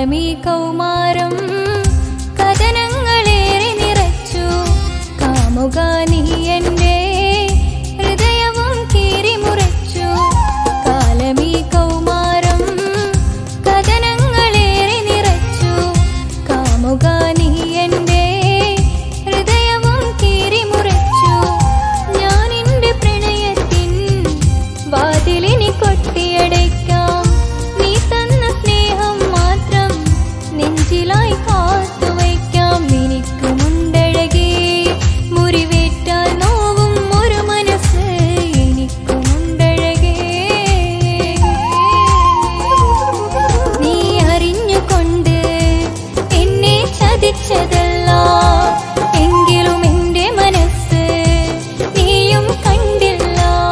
കാലമീ കൗമാരം കഥനങ്ങളേറെ നിറച്ചു കാമുക നീ എൻ്റെ ഹൃദയവും കീറിമുറിച്ചു കാലമീ കൗമാരം കഥനങ്ങളേറെ നിറച്ചു കാമുക നീ എൻ്റെ ഹൃദയവും കീറിമുറിച്ചു ഞാൻ എൻ്റെ പ്രണയത്തിൻ വാതിലിനി കൊട്ടിയടയ്ക്കാം നീ തന്ന സ്നേഹം മാത്രം നെഞ്ചിലായി കാത്തുവയ്ക്കാം എനിക്കുമുണ്ടഴകേ മുറിവേറ്റാൽ നോവും ഒരു മനസ്സ് എനിക്കുമുണ്ടഴകേ നീ അറിഞ്ഞുകൊണ്ട് എന്നെ ചതിച്ചതല്ല എങ്കിലും എൻ്റെ മനസ്സ് നീയും കണ്ടില്ല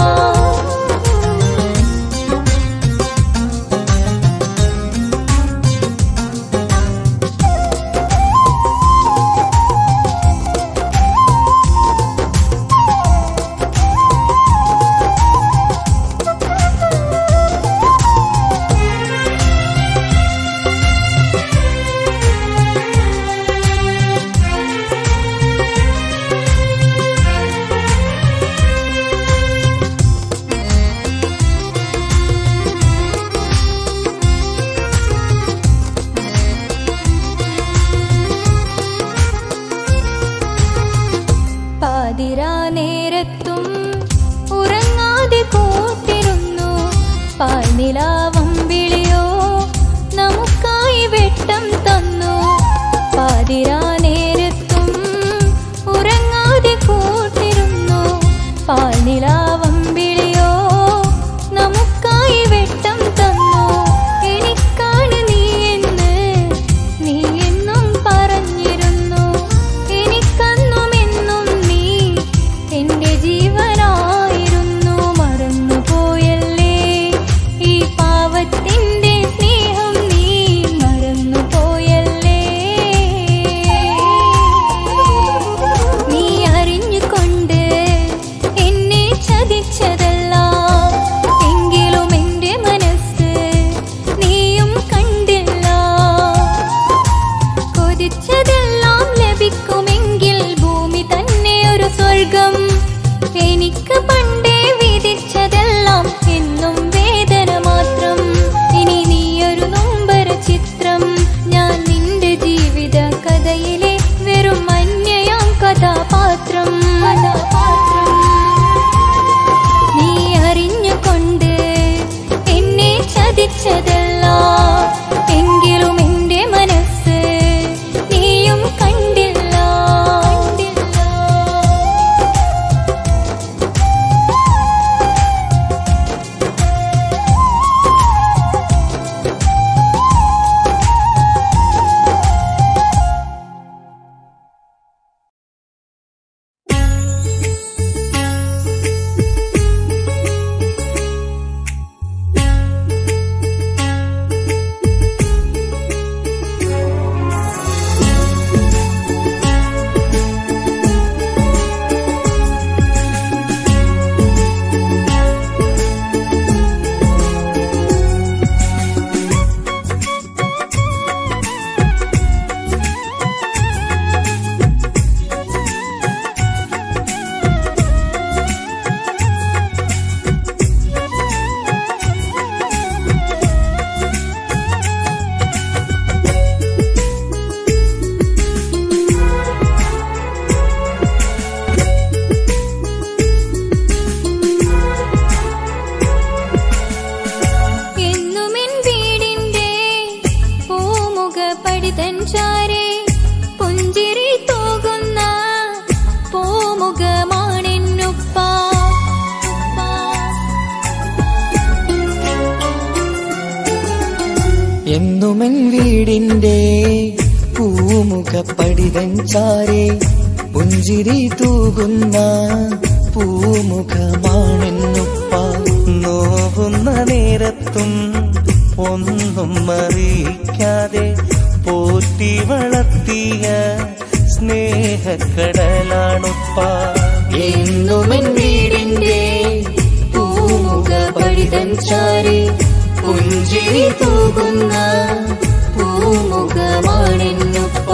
പാതിരാ നേരത്തും ഉറങ്ങാതെ കൂട്ടിരുന്നു പാൽനിലാവം വിളിയോ നമുക്കായി വെട്ടം തന്നു പാതിരാ നേരത്തും ഉറങ്ങാതെ കൂട്ടിരുന്നു പാൽനിലാവം വിളിയോ നമുക്കായി വെട്ടം തന്നു എനിക്കാണ് നീ എന്ന് നീ എന്നും പറഞ്ഞിരുന്നു എനിക്കന്നും എന്നും നീ എന്റെ ജീവനായിരുന്നു മറന്നുപോയല്ലേ ഈ പാവത്തിന്റെ സ്നേഹം നീ മറന്നുപോയല്ലേ നീ അറിഞ്ഞുകൊണ്ട് എന്നെ ചതിച്ചതല്ല എങ്കിലും എന്റെ മനസ്സ് നീയും കണ്ടില്ല കൊതിച്ചതെല്ലാം ലഭിക്കുമെങ്കിൽ ഭൂമി തന്നെ ഒരു സ്വർഗം എനിക്ക് പണ്ടേ വിധിച്ചതെല്ലാം എന്നും വേദന മാത്രം ഇനി നീയൊരു നൊമ്പര ചിത്രം ഞാൻ നിന്റെ ജീവിത കഥയിലെ വെറും അന്യയാം കഥാപാത്രം കഥാപാത്രം നീ അറിഞ്ഞുകൊണ്ട് എന്നെ ചതിച്ചതല്ല എങ്കിലും എന്റെ മനസ്സ് നീയും കണ്ടില്ല കണ്ടില്ല എന്നുമെൻ വീടിന്റെ പൂമുഖ പടിതൻ ചാരെ പുഞ്ചിരി തൂകുന്ന പൂമുഖമാണെന്നുപ്പ എന്നുമെൻ വീടിന്റെ പൂമുഖ പടിതൻ ചാരെ പുഞ്ചിരി തൂകുന്ന പൂമുഖമാണെന്നുപ്പ നോവുന്ന നേരത്തും ഒന്നും അറിയിക്കാതെ പോറ്റി വളർത്തിയ സ്നേഹക്കടലാണുപ്പ എന്നുമെൻ വീടിന്റെ പൂമുഖ പടിതൻ ചാരെ പുഞ്ചിരി തൂകുന്ന പൂ പൂമുഖമാണെന്നുപ്പ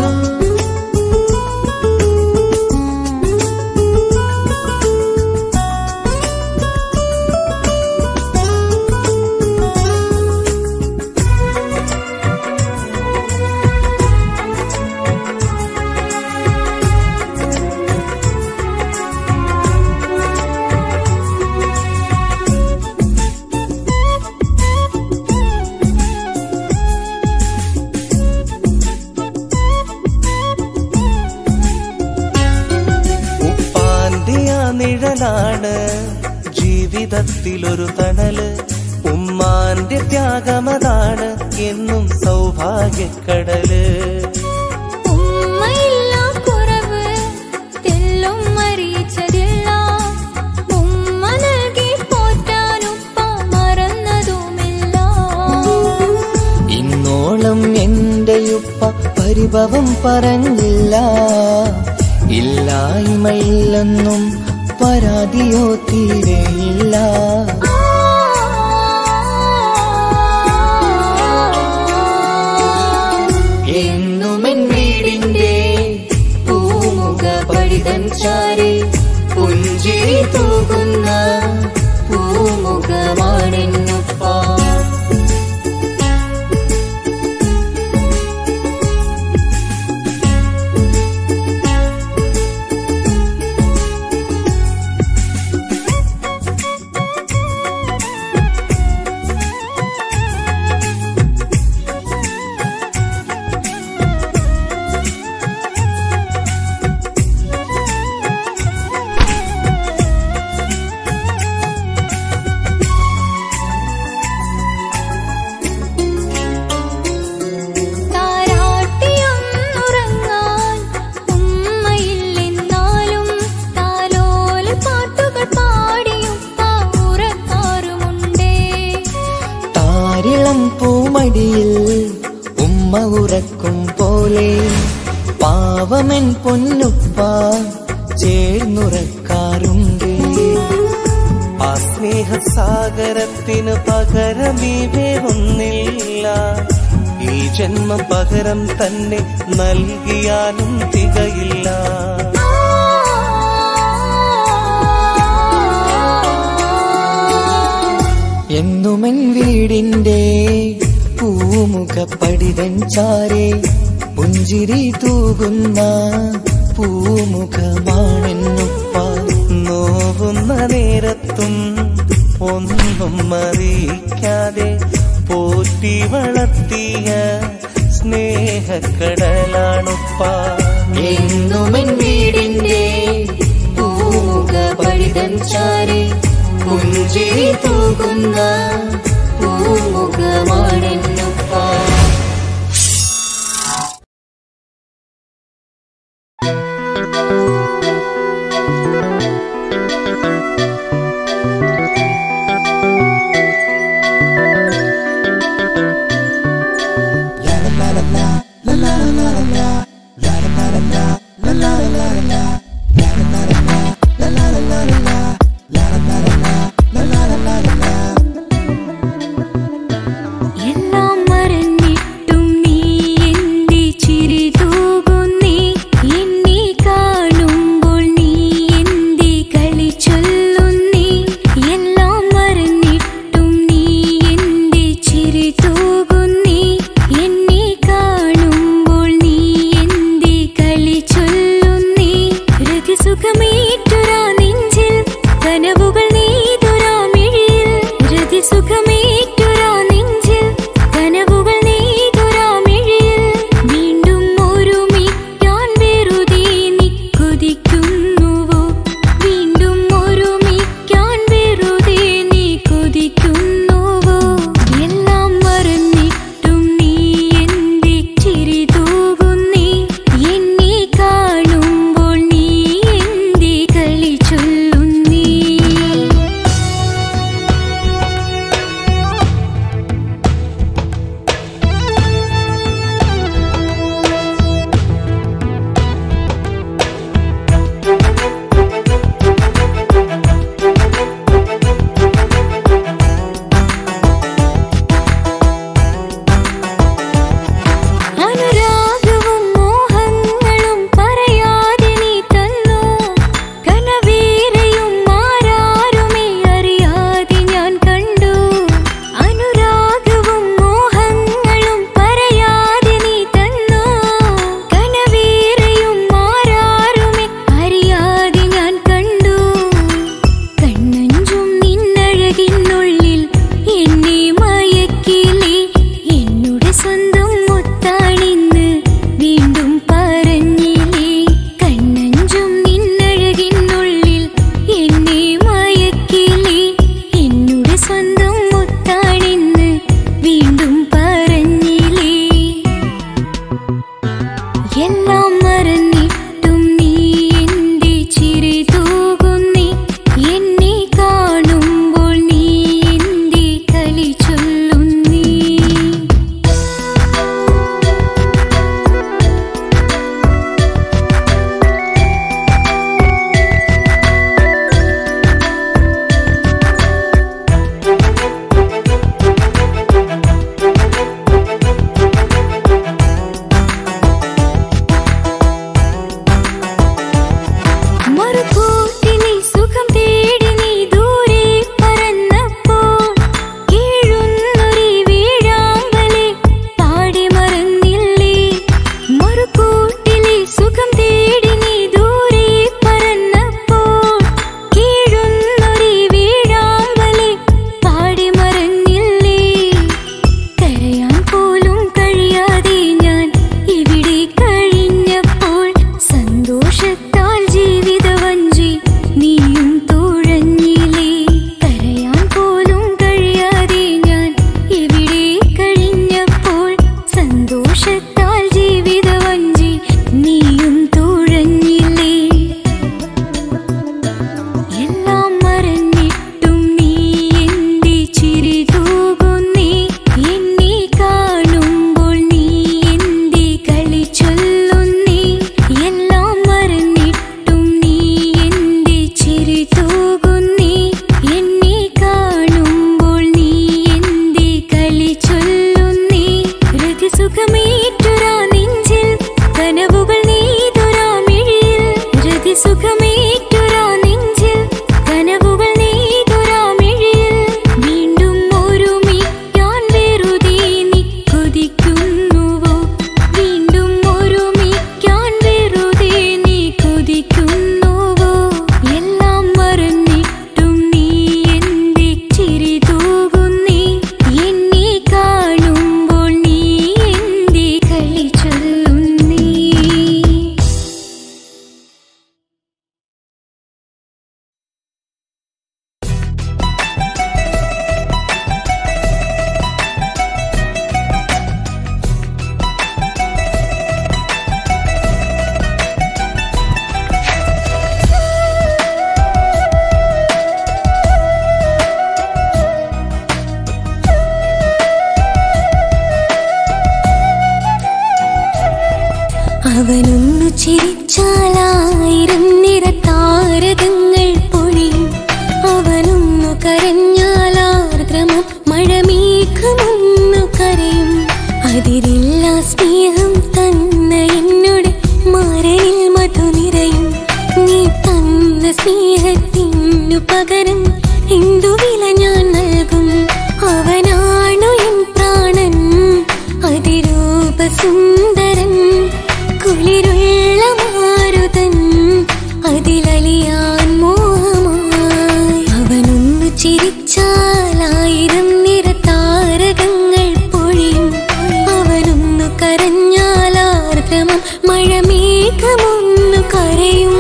ഉപ്പാന്റെ ആ നിഴലാണ് ജീവിതത്തിലൊരു തണല് ഉമ്മാന്റെ ത്യാഗമതാണ് എന്നും സൗഭാഗ്യക്കടല് ഉമ്മയില്ല കുറവ് തെല്ലും അറിയിച്ചതില്ല ഉമ്മ നൽകി പോറ്റാനുപ്പ മറന്നതുമില്ല ഇന്നോളം എന്റെയുപ്പ പരിഭവം പറഞ്ഞില്ല ഇല്ലായ്മയില്ലെന്നും പരാതിയോ തീരെയില്ല എന്നുമെൻ വീടിന്റെ പൂമുഖ പടിതൻ ചാരി പുഞ്ചിരി തൂകുന്ന പൂമുഖമാണെന്നുപ്പ താരാട്ടിയൊന്നുറങ്ങാൻ ഉമ്മയില്ലെന്നാലും താലോല പാട്ടുകൾ പാടിയുപ്പ ഉറക്കാറുമുണ്ടേ താരിളം പൂമടിയിൽ ഉമ്മ ഉറക്കും പോലെ പാവമൻ പൊന്നുപ്പ ചേർന്നുറക്കാറുണ്ട് ആ സ്നേഹസാഗരത്തിന് പകരമീ വേറൊന്നില്ല ഈ ജന്മം പകരം തന്നെ നൽകിയാലും തികയില്ല എന്നുമെൻ വീടിന്റെ പൂമുഖ പടിതൻ ചാരെ പുഞ്ചിരി തൂകുന്ന പൂമുഖമാണെന്നുപ്പ നോവുന്ന നേരത്തും ഒന്നും അറിയിക്കാതെ പോറ്റി വളർത്തിയ സ്നേഹക്കടലാണുപ്പ എന്നുമെൻ വീടിന്റെ പൂമുഖ പടിതൻ ചാരെ പുഞ്ചിരി തൂകുന്ന പൂമുഖമാണെന്നുപ്പ എല്ലാം മറന്നിട്ടും നീ എന്റെ ചിരി തൂകുന്നേ എന്നെ കാണുമ്പോൾ നീ എന്റെ കളി ചൊല്ലുന്നേ എല്ലാം മറന്നിട്ടും നീ എന്റെ ചിരി തൂകുന്നേ എന്നെ കാണുമ്പോൾ നീ എന്റെ കളി ചൊല്ലുന്നേ രതിസുഖമേറ്റുരാ നെഞ്ചിൽ കനവുകൾ നെയ്തുരാ മിഴിയിൽ രതിസുഖമേറ്റുരാ നെഞ്ചിൽ കനവുകൾ നെയ്തുരാ മിഴിയിൽ വീണ്ടും ഒരുമിക്കാൻ വെറുതെ നീ കൊതിക്കുന്നുവോ വീണ്ടും ഒരുമിക്കാൻ വെറുതെ നീ കൊതിക്കുന്നുവോ എല്ലാം മറന്നിട്ടും നീ എന്റെ ചിരി തൂകുന്നേ എന്നെ കാണുമ്പോൾ നീ എന്റെ കളി ചൊല്ലുന്നേ അവനൊന്നു ചിരിച്ചാലായിരം നിറത്താരകങ്ങൾ പൊഴിയും അവനൊന്നു കരഞ്ഞാലാർദ്രമം മഴമേഘമൊന്നു കരയും അതിരില്ല സ്നേഹം തന്ന എന്നോട് മാരനിൽ മധു നിറയും നീ തന്ന സ്നേഹത്തിനു പകരം എന്തു വില ഞാൻ നൽകും അവനാണു എൻ പ്രാണൻ അതിരൂപ സുന്ദരൻ കുളിരുള്ള മാരുതൻ അതിലലിയാൻ മോഹമായി അവനൊന്നു ചിരിച്ചാലായിരം നിറത്താരകങ്ങൾ പൊഴിയും അവനൊന്നു കരഞ്ഞാലാർദ്രമം മഴമേഘമൊന്നു കരയും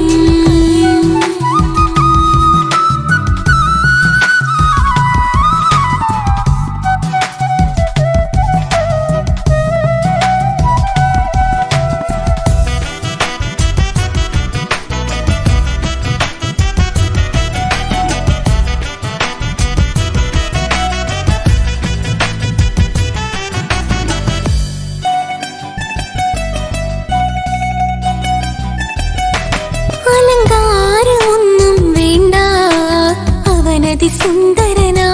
അലങ്കാരമൊന്നും വേണ്ട അവനതി സുന്ദരനാ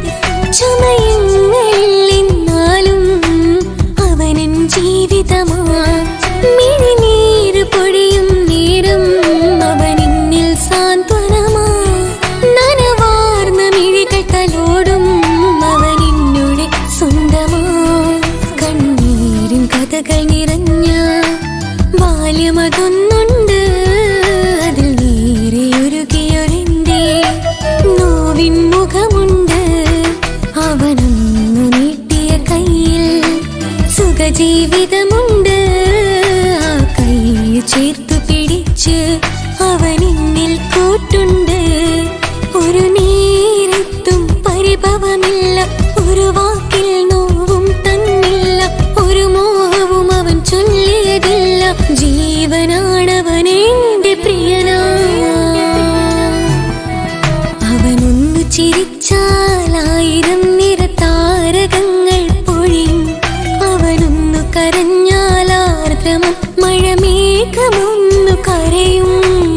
ചമയങ്ങളിന്നാലും അവനൻ ജീവിതമാ മിഴിനീര് പൊഴിയും നേരം അവനിന്നിൽ സാന്ത്വനമാ നനവാർന്ന മിഴികൾ തലോടും അവനിന്നുടെ സ്വന്തമാ കണ്ണീരിൻ കഥകൾ നിറഞ്ഞ ബാല്യമതൊന്നുണ്ട് അതിൽ നീരെയൊരുകിയൊരെന്റെ നോവിൻ മുഖമുണ്ട് അവനൊന്നു നീട്ടിയ കയ്യിൽ സുഖജീവിതമുണ്ട് ആ കൈ ചേർത്തു പിടിച്ച് അവനിന്നിൽ കൂട്ടുണ്ട് ഒരു നേരത്തും പരിഭവമില്ല ഒരു വാക്കിൽ നോവും തന്നില്ല ഒരു മോഹവും അവൻ ചൊല്ലിയതില്ല ജീവനാണവൻ എന്റെ പ്രിയനാ അവനൊന്നു ചിരിച്ചാലായിരം നിറത്താരകങ്ങൾ പൊഴിയും അവനൊന്നു കരഞ്ഞാലാർദ്രമം മഴമേഘമൊന്നു കരയും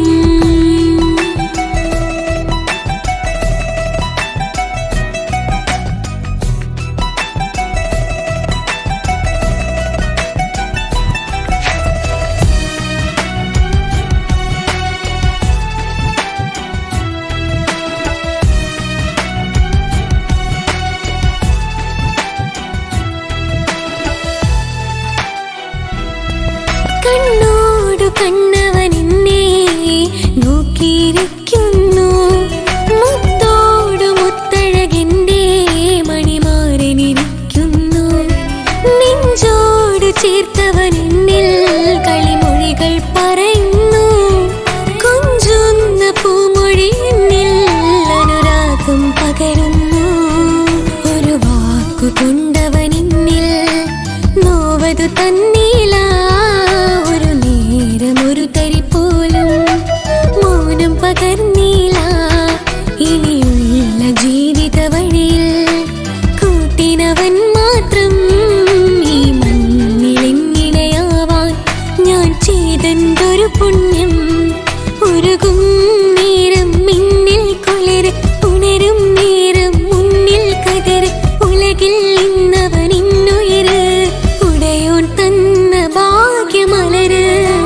കണ്ണോടു കണ്ണവൻ എന്നെ നോക്കിയിരിക്കുന്നു മുത്തോടു മുത്തഴകെന്റെ മണിമാരനിരിക്കുന്നു നെഞ്ചോട് ചേർത്തവൻ എന്നിൽ കളിമൊഴികൾ പറയുന്നു കൊഞ്ചുന്ന പൂമൊഴി എന്നിൽ അനുരാഗം പകരുന്നു ഒരു വാക്കു കൊണ്ടവൻ എന്നിൽ നോവതു തന്നീല ഒരു നേരം ഒരു തരി പോലും മൗനം പകർന്നീല ഇനിയുള്ള ജീവിത വഴിയിൽ കൂട്ടിനവൻ മാത്രം ഈ മണ്ണിലെങ്ങിനെയാവാൻ ഞാൻ ചെയ്തെന്തൊരു പുണ്യം ഉരുകും നേരം മിന്നിൽ കുളിര് ഉണരും നേരം മുന്നിൽ കതിര് ഉലകിൽ ഇന്നവൻ ഇന്നുയര് ഉടയോൻ തന്ന ഭാഗ്യമലര്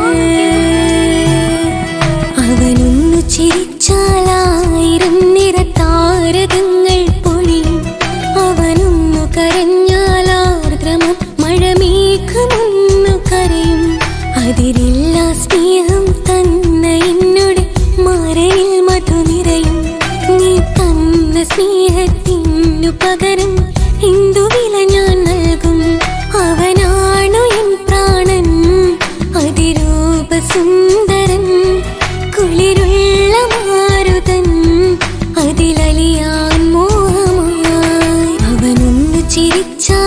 അവനൊന്നു ചിരിച്ചാലായിരം നിറത്താരകങ്ങൾ പൊഴിയും അവനൊന്നു കരഞ്ഞാലാർദ്രമം മഴമേഘമൊന്നു കരയും അതിരില്ല സ്നേഹം തന്ന എന്നോട് മാരനിൽ മധു നിറയും നീ തന്ന സ്നേഹത്തിനു പകരം എന്തു വില ഞാൻ നൽകും അവനാണു എൻ പ്രാണൻ അതിരൂപ സുന്ദരൻ കുളിരുള്ള മാരുതൻ അതിലലിയാൻ മോഹമായി അവനൊന്നു ചിരിച്ചാ